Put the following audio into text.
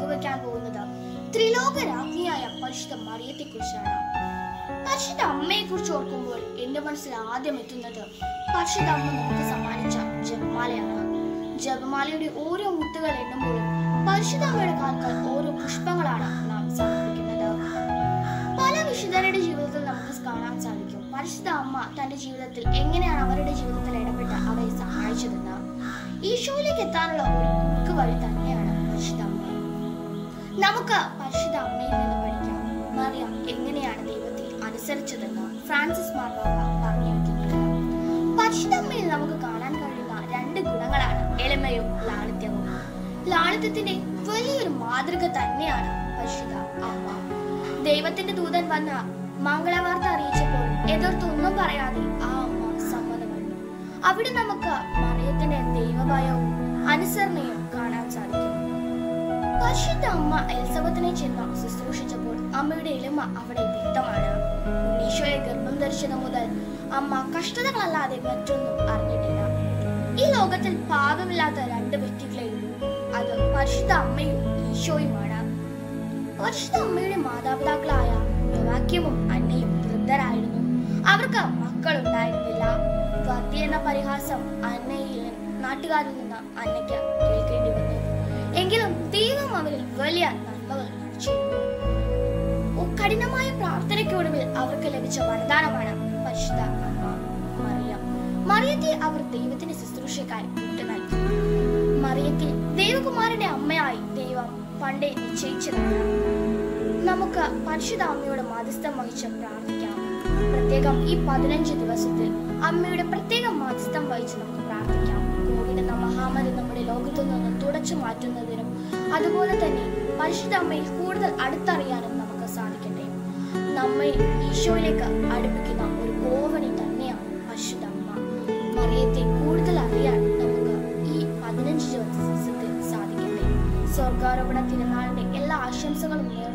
പങ്കുവെക്കാൻ പോകുന്നത് ത്രിലോക രാജ്ഞിയായ പരിശുദ്ധ മറിയത്തെ കുറിച്ചാണ് പരിശുദ്ധ അമ്മയെ കുറിച്ച് ഓർക്കുമ്പോൾ എന്റെ മനസ്സിൽ ആദ്യം എത്തുന്നത് പരിശുദ്ധ അമ്മ നമുക്ക് സമ്മാനിച്ച ജപമാലയാണ് ജപമാലയുടെ ഓരോ മുത്തുകൾ എണ്ണുമ്പോഴും പരിശുദ്ധ അമ്മയുടെ കാൽക്കാൽ ഓരോ പുഷ്പങ്ങളാണ് നാം സമർപ്പിക്കുന്നത് പല വിശുദ്ധരുടെ ജീവിതത്തിൽ നമുക്ക് കാണാൻ സാധിക്കും പരിശുദ്ധ അമ്മ തന്റെ ജീവിതത്തിൽ എങ്ങനെയാണ് അവരുടെ ജീവിതത്തിൽ ഇടപെട്ട് അവരെ സഹായിച്ചതെന്ന് ഈശോയിലേക്ക് എത്താനുള്ള ഒരു കുറുക്ക് വഴി തന്നെയാണ് പരിശുദ്ധ അമ്മ നമുക്ക് പരിശുദ്ധ അമ്മയിൽ നിന്ന് പഠിക്കാം മറിയം എങ്ങനെയാണ് ദൈവത്തെ അനുസരിച്ചതെന്ന് ഫ്രാൻസിസ് മാർപ്പാപ്പ പറഞ്ഞു വെക്കുന്നത് പരിശുദ്ധ അമ്മയിൽ നമുക്ക് കാണാൻ കഴിയുന്ന രണ്ട് ഗുണങ്ങളാണ് എളിമയും ലാളിത്യവും ലാളിത്യത്തിന്റെ വലിയൊരു മാതൃക തന്നെയാണ് പരിശുദ്ധ അമ്മ ദൈവത്തിന്റെ ദൂതൻ വന്ന മംഗളവാർത്ത അറിയിച്ചപ്പോൾ എതിർത്തൊന്നും പറയാതെ ആ അമ്മ സമ്മതമള്ളു അവിടെ നമുക്ക് മറിയത്തിന്റെ ദൈവഭയവും അനുസരണയും കാണാൻ സാധിക്കും പരിശുദ്ധ അമ്മ എലിസബത്തിനെ ചെന്ന് ശുശ്രൂഷിച്ചപ്പോൾ അമ്മയുടെ എളിമ അവിടെ വ്യക്തമാണ് ഈശോയെ ഗർഭം ധരിച്ചത് മുതൽ അമ്മ കഷ്ടതകളല്ലാതെ മറ്റൊന്നും അറിഞ്ഞിട്ടില്ല ഈ ലോകത്തിൽ പാപമില്ലാത്ത രണ്ട് വ്യക്തികളെ ഉള്ളൂ അത് പരിശുദ്ധ അമ്മയും ഈശോയുമാണ് പരിശുദ്ധ അമ്മയുടെ മാതാപിതാക്കളായ യോവാക്യവും അന്നയും വൃദ്ധരായിരുന്നു അവർക്ക് മക്കളുണ്ടായിരുന്നില്ല വത്തി എന്ന പരിഹാസം അന്നയിൽ നാട്ടുകാരിൽ നിന്ന് അന്നയ്ക്ക് കേൾക്കേണ്ടി വന്നു എങ്കിലും ദൈവം അവരിൽ വലിയ നന്മകൾ കാണിച്ചിരുന്നു ഓ, കഠിനമായ പ്രാർത്ഥനയ്ക്കൊടുവിൽ അവർക്ക് ലഭിച്ച വരദാനമാണ് പരിശുദ്ധ അമ്മ മറിയം മറിയത്തെ അവർ ദൈവത്തിന്റെ ശുശ്രൂഷയ്ക്കായി വിട്ടു നൽകി മറിയത്തെ ദൈവകുമാരന്റെ അമ്മയായി ദൈവം പണ്ടേ നിശ്ചയിച്ചതാണ് നമുക്ക് പരിശുദ്ധ അമ്മയുടെ മാധ്യസ്ഥം വഹിച്ച് പ്രാർത്ഥിക്കാം പ്രത്യേകം ഈ പതിനഞ്ച് ദിവസത്തിൽ അമ്മയുടെ പ്രത്യേക മാധ്യസ്ഥം വഹിച്ച് നമുക്ക് പ്രാർത്ഥിക്കാം കോവിഡ് എന്ന മഹാമാരി നമ്മുടെ ലോകത്തു നിന്ന് തുടച്ചു മാറ്റുന്നതിനും അതുപോലെ തന്നെ പരിശുദ്ധ അമ്മയെ കൂടുതൽ അടുത്തറിയാനും നമുക്ക് സാധിക്കട്ടെ നമ്മെ ഈശോയിലേക്ക് അടുപ്പിക്കുന്ന ഒരു ഓവണി തന്നെയാണ് പരിശുദ്ധ അമ്മ മറിയത്തെ കൂടുതൽ അറിയാൻ നമുക്ക് ഈ പതിനഞ്ച് ദിവസത്തിൽ സാധിക്കട്ടെ സ്വർഗാരോപണ തിരുനാളിന്റെ എല്ലാ ആശംസകളും നേർന്നു